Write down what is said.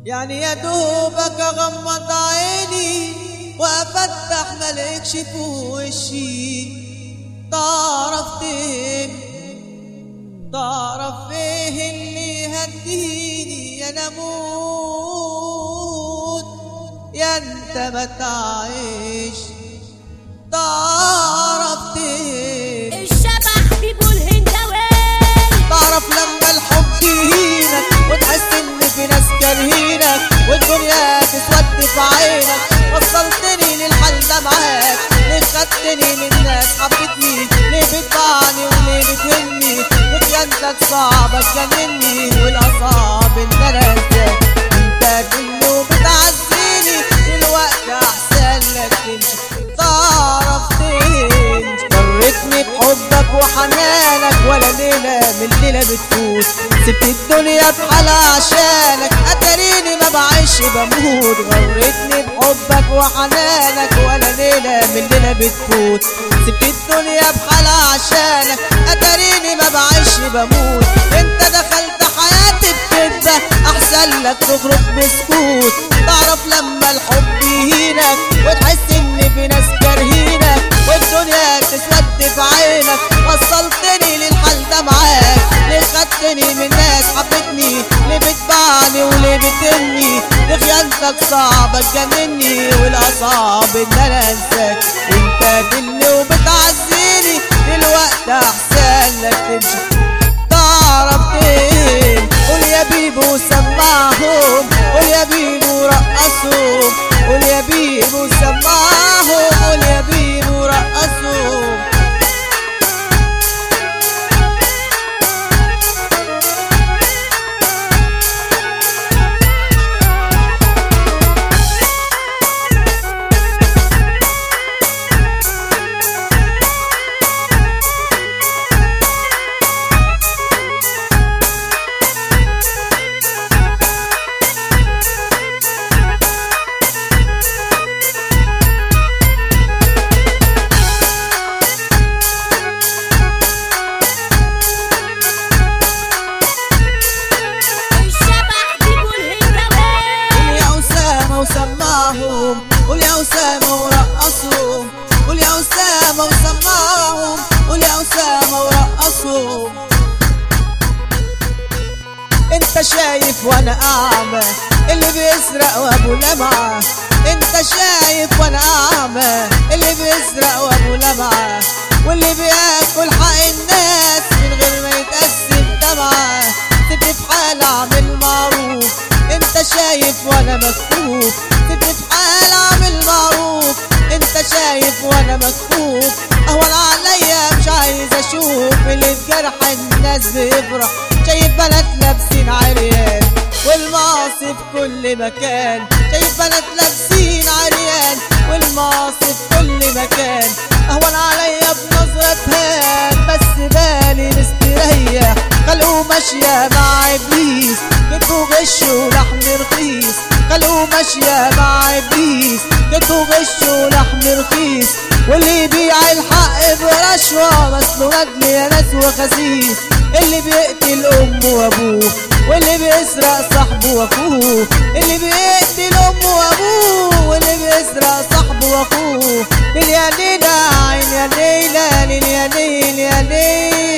يعني يا دوبك اغمض عيني وافتح ملكش في وشي تعرف تهمني تعرف ايه اللي هديني يا نموت يا انت ما تعيش تعرف تهمني الشبح بيقول هنداوي تعرف لما الحب يهينك وتحس ان في ناس كارهينك والدنيا تسود في عينك وصلتني للحل ده معاك ليه خدتني من ناس حبتني ليه بتبعني وليه بتهني وخيانتك صعبة تجنني والاصعب ان انا انساك انت دل وبتعزيني دلوقتي احسن لك تمشي تعرف تمشي فرتني بحبك وحنانك ولا ليلة من ليلة بتفوت سبت الدنيا بحالها عشانك اتريني ما بعيش بموت غرتني بحبك وحنانك ولا ليلة من ليلة بتفوت سبت الدنيا بحالها عشانك اتريني ما بعيش بموت انت دخلت حياتي بكدبة احسن لك تخرج بسكوت تعرف لما الحب يهينك وتحس ان في ناس كارهينك والدنيا تسود في عينك وصلتني للحل ده معاك ليه خدتني من ناس حبتني ليه بتبعني وليه بتني ليه خيانتك صعبة تجنني والاصعب ان انا انساك انت دلي وبتعزيني دلوقتي احسن لك تمشي تعرف ايه قول يا بيبو سمعهم قول يا بيبو رقصهم قول يا بيبو سمعهم قول يا بيبو رقصهم الشبح بيقول هنداوي قول يا أسامة وسمعهم قول يا أسامة ورقصهم قول يا أسامة وسمعهم قول يا أسامة ورقصهم انت شايف وانا اعمى اللي بيسرق وابو لمعة انت شايف وانا اعمى اللي بيسرق وابو لمعة واللي بياكل حق الناس من غير ما يتقسم دمعة سيبني في حالي اعمل معروف انت شايف وانا مكفوف سيبني في حالي اعمل معروف انت شايف وانا مكفوف اهون عليا مش عايز اشوف اللي في جرح الناس بيفرح شايف بنات لابسين عريان والمعاصي في كل مكان شايف بنات لابسين عريان والمعاصي في كل مكان اهون عليا بنظرة هان بس بالي مستريح خلقه ماشية مع ابليس كتبه غش ولحم رخيص خلقه ماشية مع ابليس كتبه غش ولحم رخيص واللي يبيع الحق برشوة مسلو ندل يا ناس وخسيس اللي بيقتل امه وابوه واللي بيسرق صاحبه واخوه اللي بيقتل امه وابوه واللي بيسرق صاحبه واخوه ليل يا ليل عين يا ليل ليل يا ليل يا ليل